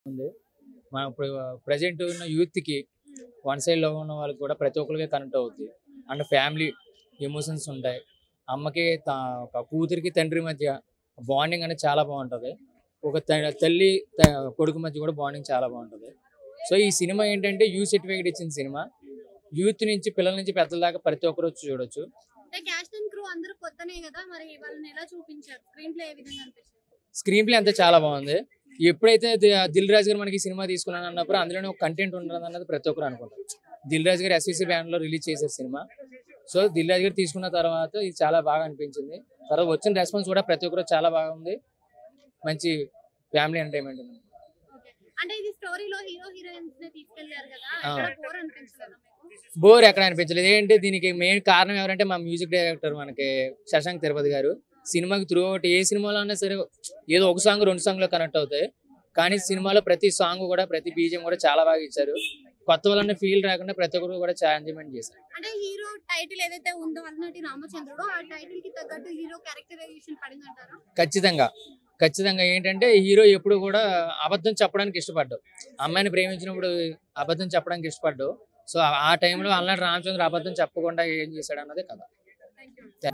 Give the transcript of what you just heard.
ఉంది మన ఇప్పుడు ప్రజెంట్ ఉన్న యూత్కి వన్ సైడ్లో ఉన్న వాళ్ళకి కూడా ప్రతి ఒక్కరికి కనెక్ట్ అవుతుంది అండ్ ఫ్యామిలీ ఎమోషన్స్ ఉంటాయి అమ్మకి తా- ఒక కూతురికి తండ్రి మధ్య బాండింగ్ అనేది చాలా బాగుంటుంది ఒక త- తల్లి త- కొడుకు మధ్య కూడా బాండింగ్ చాలా బాగుంటుంది సో ఈ సినిమా ఏంటంటే యూ సర్టిఫికేట్ ఇచ్చిన సినిమా యూత్ నుంచి పిల్లల నుంచి పెద్దల దాకా ప్రతి ఒక్కరు వచ్చి చూడొచ్చు అంటే క్యాస్ట్ అండ్ క్రూ అందరూ కొత్తనే కదా మరి వాళ్ళని ఎలా చూపించారు స్క్రీన్ ప్లే ఏ విధంగా అనిపించింది స్క్రీన్ ప్లే అంతా చాలా బాగుంది ఎప్పుడైతే ది- దిల్ రాజు గారు మనకి ఈ సినిమా తీసుకున్నాను అన్నప్పుడు అందులోనే ఒక కంటెంట్ ఉండదు అన్నది ప్రతి ఒక్కరు అనుకుంటారు దిల్ రాజు గారు ఎస్విసి బ్యాండ్ లో రిలీజ్ చేశారు సినిమా సో దిల్ రాజు గారు తీసుకున్న తర్వాత ఇది చాలా బాగా అనిపించింది తర్వాత వచ్చిన రెస్పాన్స్ కూడా ప్రతి ఒక్కరు చాలా బాగుంది మంచి ఫ్యామిలీ ఎంటర్టైన్మెంట్ ఉంది ఓకే అంటే ఇది స్టోరీలో హీరో హీరోయిన్స్ ని తీసుకెళ్లారు కదా ఆ. ఎక్కడ బోర్ అనిపించలేదా మీకు బోర్ ఎక్కడ అనిపించలేదు ఏంటి దీనికి మెయిన్ కారణం ఎవరంటే మా మ్యూజిక్ డైరెక్టర్ మనకి శశాంక్ తిరుపతి గారు సినిమాకి త్రూ అవుట్ ఏ సినిమాలో అయినా సరే ఏదో ఒక సాంగ్ రెండు సాంగ్లో కనెక్ట్ అవుతాయి కానీ సినిమాలో ప్రతి సాంగ్ కూడా ప్రతి బీజియం కూడా చాలా బాగా ఇచ్చారు కొత్త వాళ్ళని ఫీల్ రాకుండా ప్రతి ఒక్కరు కూడా చాలా ఎంజాయ్మెంట్ చేశారు అంటే హీరో టైటిల్ ఏదైతే ఉందో అలనాటి రామచంద్రుడు ఆ టైటిల్ కి తగ్గట్టు హీరో క్యారెక్టరైజేషన్ పడిందంటారా ఖచ్చితంగా ఖచ్చితంగా ఏంటంటే హీరో ఎప్పుడు కూడా అబద్ధం చెప్పడానికి ఇష్టపడ్డావు అమ్మాయిని ప్రేమించినప్పుడు అబద్ధం చెప్పడానికి ఇష్టపడ్డావు సో ఆ టైంలో అల్లాంటి రామచంద్ర అబద్ధం చెప్పకుండా ఏం చేశాడు అన్నది కథ థ్యాంక్ యూ